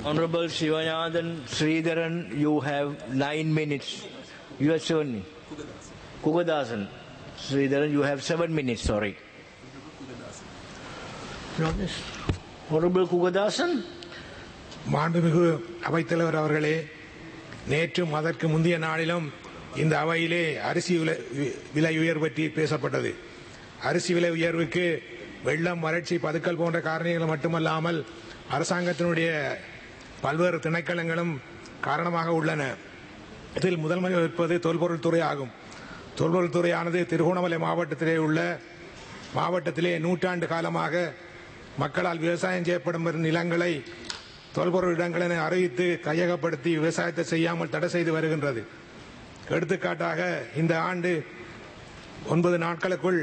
Honorable Sivanathan Sridharan, you have nine minutes. You have seven. Kugadasan. Sridharan, you have seven minutes, sorry. Not this. Honorable Kugadasan? மாண்புமிகு அவைத்தலைவர் அவர்களே நேற்றும் அதற்கு முந்தைய நாளிலும் இந்த அவையிலே அரிசி விலை விலை உயர்வு பற்றி பேசப்பட்டது அரிசி விலை உயர்வுக்கு வெள்ளம் வறட்சி பதுக்கல் போன்ற காரணிகள் மட்டுமல்லாமல் அரசாங்கத்தினுடைய பல்வேறு திணைக்களங்களும் காரணமாக உள்ளன இதில் முதன்மை இருப்பது தொல்பொருள் துறை ஆகும் தொல்பொருள் துறையானது திருகோணமலை மாவட்டத்திலே உள்ள மாவட்டத்திலே நூற்றாண்டு காலமாக மக்களால் விவசாயம் செய்யப்படும் நிலங்களை தொல்பொருள் இடங்கள் என அறிவித்து கையகப்படுத்தி விவசாயத்தை செய்யாமல் தடை செய்து வருகின்றது எடுத்துக்காட்டாக இந்த ஆண்டு ஒன்பது நாட்களுக்குள்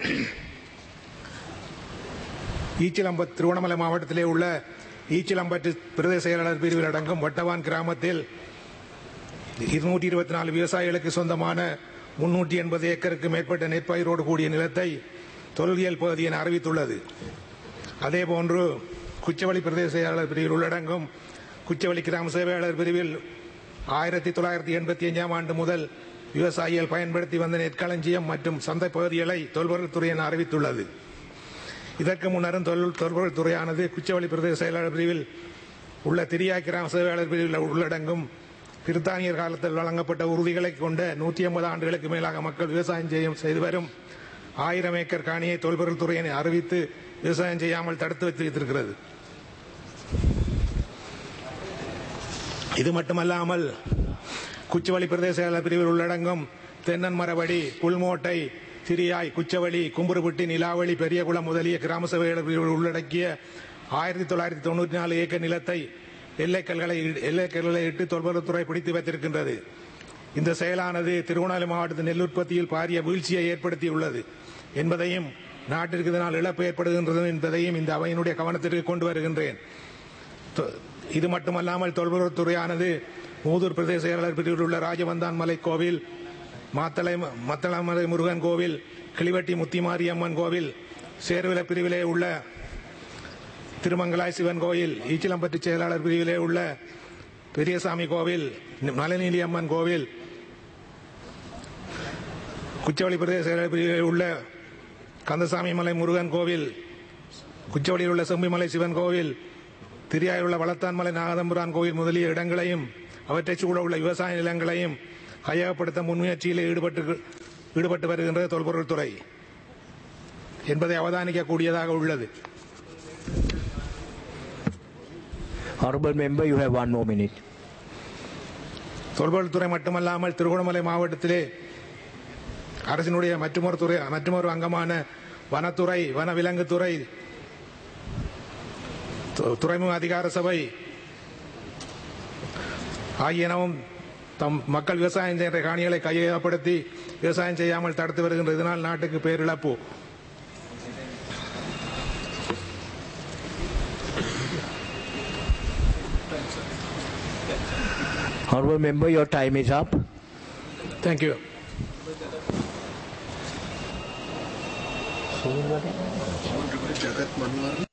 ஈச்சிலம்பத் திருவண்ணாமலை மாவட்டத்திலே உள்ள ஈச்சிலம்பட்டு பிரதேச செயலாளர் பிரிவில் அடங்கும் வட்டவான் கிராமத்தில் இருநூற்றி இருபத்தி நாலு விவசாயிகளுக்கு சொந்தமான முன்னூற்றி எண்பது ஏக்கருக்கு மேற்பட்ட நெற்பயிரோடு கூடிய நிலத்தை தொல்லியல் பகுதி என அறிவித்துள்ளது அதேபோன்று குச்சவெளி பிரதேச செயலாளர் பிரிவில் உள்ளடங்கும் குச்சவெளி கிராம சேவையாளர் பிரிவில் ஆயிரத்தி தொள்ளாயிரத்தி எண்பத்தி அஞ்சாம் ஆண்டு முதல் விவசாயிகள் பயன்படுத்தி வந்த நெற்களஞ்சியம் மற்றும் சந்தை பகுதிகளை தொல்பொருள் துறை என அறிவித்துள்ளது இதற்கு முன்னரும் தொல் தொல்பொருள் துறையானது குச்சவெளி பிரதேச செயலாளர் பிரிவில் உள்ள திரியா கிராம சேவையாளர் பிரிவில் உள்ளடங்கும் பிரித்தானியர் காலத்தில் வழங்கப்பட்ட உறுதிகளை கொண்ட நூற்றி ஐம்பது ஆண்டுகளுக்கு மேலாக மக்கள் விவசாயம் செய்யும் செய்து வரும் ஆயிரம் ஏக்கர் காணியை தொல்பொருள் துறையினை அறிவித்து விவசாயம் செய்யாமல் தடுத்து வைத்து வைத்திருக்கிறது இது மட்டுமல்லாமல் குச்சவெளி பிரதேச செயலாளர் பிரிவில் உள்ளடங்கும் தென்னன் மரவடி புல்மோட்டை சிறியாய் குச்சவெளி கும்புருபட்டி நிலாவளி பெரியகுளம் முதலிய கிராம சபைகள் பிரிவில் உள்ளடக்கிய ஆயிரத்தி தொள்ளாயிரத்தி தொண்ணூற்றி நாலு ஏக்கர் நிலத்தை எல்லைக்கல்களை எல்லைக்கல்களை இட்டு தொல்பொருள்துறை பிடித்து வைத்திருக்கின்றது இந்த செயலானது திருவண்ணாமலை மாவட்டத்தின் நெல் உற்பத்தியில் பாரிய வீழ்ச்சியை ஏற்படுத்தியுள்ளது என்பதையும் நாட்டிற்கு இதனால் இழப்பு ஏற்படுகின்றது என்பதையும் இந்த அவையினுடைய கவனத்திற்கு கொண்டு வருகின்றேன் தொ- இது மட்டுமல்லாமல் தொல்பொருள் துறையானது மூதூர் பிரதேச செயலாளர் பிரிவில் உள்ள ராஜவந்தான் மலை கோவில் மாத்தளை மத்தளமலை முருகன் கோவில் கிளிவட்டி முத்திமாரியம்மன் கோவில் சேர்வில பிரிவிலே உள்ள திருமங்கலாய் சிவன் கோயில் ஈச்சிலம்பட்டி செயலாளர் பிரிவிலே உள்ள பெரியசாமி கோவில் நலநீலி அம்மன் கோவில் குச்சவெளி பிரதேச செயலாளர் பிரிவிலே உள்ள கந்தசாமி மலை முருகன் கோவில் குச்சவெளியில் உள்ள செம்பிமலை சிவன் கோவில் திரியாயில் உள்ள வளத்தான் மலை நாகதம்புரான் கோவில் முதலிய இடங்களையும் அவற்றை சூழ உள்ள விவசாய நிலங்களையும் கையகப்படுத்த முன்முயற்சியில் ஈடுபட்டு ஈடுபட்டு வருகின்றது தொல்பொருள் துறை என்பதை அவதானிக்கக்கூடியதாக உள்ளது Honorable member, you have one more minute. தொல்பொருள் துறை மட்டுமல்லாமல் திருகோணமலை மாவட்டத்திலே அரசினுடைய மற்றுமொரு துறை மற்றுமொரு அங்கமான வனத்துறை வனவிலங்குத்துறை து- துறைமுக அதிகார சபை ஆகியனவும் தம் மக்கள் விவசாயம் செய்கிற காணிகளை கையகப்படுத்தி விவசாயம் செய்யாமல் தடுத்து வருகின்ற இதனால் நாட்டுக்கு பேரிழப்பு Honorable member, your time is up. Thank you Jagat Manohar